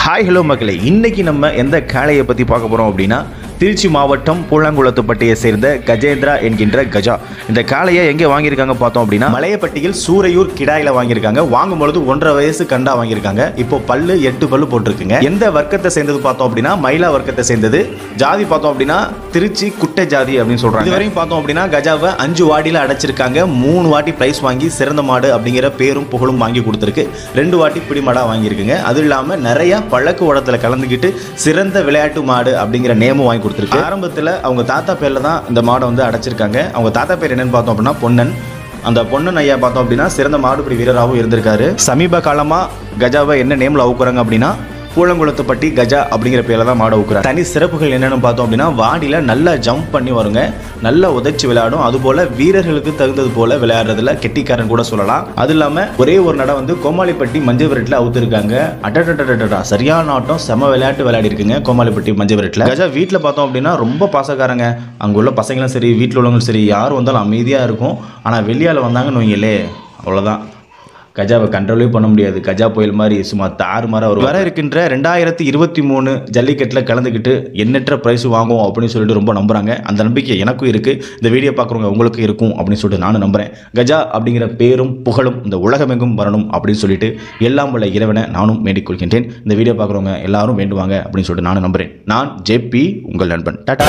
hi hello மக்களே இன்னைக்கு நம்ம எந்த காளையை பற்றி பார்க்க போகிறோம் அப்படின்னா திருச்சி மாவட்டம் பூலாங்குளத்துப்பட்டியை சேர்ந்த கஜேந்திரா என்கின்ற கஜா இந்த காளையை எங்கே வாங்கியிருக்காங்க பார்த்தோம் அப்படின்னா மலையப்பட்டியில் சூரையூர் கிடாயில் வாங்கியிருக்காங்க வாங்கும் பொழுது ஒன்றரை வயசு கண்டா வாங்கியிருக்காங்க இப்போ பல்லு எட்டு பல்லு போட்டிருக்குங்க எந்த வர்க்கத்தை சேர்ந்தது பார்த்தோம் அப்படின்னா மயிலா வர்க்கத்தை சேர்ந்தது ஜாதி பார்த்தோம் அப்படின்னா திருச்சி குட்டை ஜாதி அப்படின்னு சொல்றாங்க இதுவரையும் பார்த்தோம் அப்படின்னா கஜாவை அஞ்சு வாட்டியில் அடைச்சிருக்காங்க மூணு வாட்டி பிரைஸ் வாங்கி சிறந்த மாடு அப்படிங்கிற பேரும் புகழும் வாங்கி கொடுத்துருக்கு ரெண்டு வாட்டி பிடிமாடா வாங்கியிருக்குங்க அது இல்லாமல் நிறைய பழக்கு ஓடத்தில் கலந்துக்கிட்டு சிறந்த விளையாட்டு மாடு அப்படிங்கிற நேமும் வாங்கி கொடுத்துருக்கு ஆரம்பத்தில் அவங்க தாத்தா பேரில் தான் இந்த மாடை வந்து அடைச்சிருக்காங்க அவங்க தாத்தா பேர் என்னன்னு பார்த்தோம் அப்படின்னா பொன்னன் அந்த பொன்னன் ஐயா பார்த்தோம் அப்படின்னா சிறந்த மாடுபிடி வீரராகவும் இருந்திருக்காரு சமீப காலமாக கஜாவை என்ன நேமில் அவுக்குறாங்க அப்படின்னா பூலங்குளத்துப்பட்டி கஜா அப்படிங்கிற பேரில் தான் மாடை ஊக்குறாங்க தனி சிறப்புகள் என்னென்னு பார்த்தோம் அப்படின்னா வாடியில் நல்லா ஜம்ப் பண்ணி வருங்க நல்லா உதைச்சி விளையாடும் அதுபோல் வீரர்களுக்கு தகுந்தது போல விளையாடுறதுல கெட்டிக்காரன் கூட சொல்லலாம் அது இல்லாமல் ஒரே ஒரு நடம் வந்து கோமாளிப்பட்டி மஞ்சள் விரட்டில் அவுத்துருக்காங்க அடடடடடா சரியான ஆட்டம் செம விளையாட்டு விளையாடி இருக்குங்க கோமாளிப்பட்டி மஞ்சள் விரட்டில் கஜா வீட்டில் பார்த்தோம் அப்படின்னா ரொம்ப பாசக்காரங்க அங்கே உள்ள பசங்களும் சரி வீட்டில் உள்ளவங்களும் சரி யார் வந்தாலும் அமைதியாக இருக்கும் ஆனால் வெளியால் வந்தாங்கன்னு வைங்களே அவ்வளோதான் கஜாவை கண்ட்ரோலே பண்ண முடியாது கஜா புயல் மாதிரி சும்மா தாறு மாற வரும் வர இருக்கின்ற ரெண்டாயிரத்தி இருபத்தி மூணு ஜல்லிக்கட்டில் கலந்துக்கிட்டு எண்ணற்ற ப்ரைஸ் வாங்குவோம் அப்படின்னு சொல்லிட்டு ரொம்ப நம்புறாங்க அந்த நம்பிக்கை எனக்கும் இருக்குது இந்த வீடியோ பார்க்குறவங்க உங்களுக்கு இருக்கும் அப்படின்னு சொல்லிட்டு நானும் நம்புகிறேன் கஜா அப்படிங்கிற பேரும் புகழும் இந்த உலகமெங்கும் வரணும் அப்படின்னு சொல்லிட்டு எல்லாம் உள்ள இறைவனை நானும் வேண்டிக் கொள்கின்றேன் இந்த வீடியோ பார்க்குறவங்க எல்லாரும் வேண்டுவாங்க அப்படின்னு சொல்லிட்டு நானும் நம்புகிறேன் நான் ஜேபி உங்கள் நண்பன் டாடா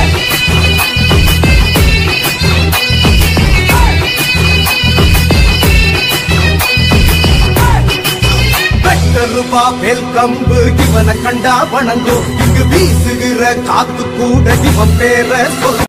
வெட்டருபா மேல் கம்பு இவனை கண்டா வணங்கும் இங்கு வீசுகிற காத்து கூட இவன் பேர சொல்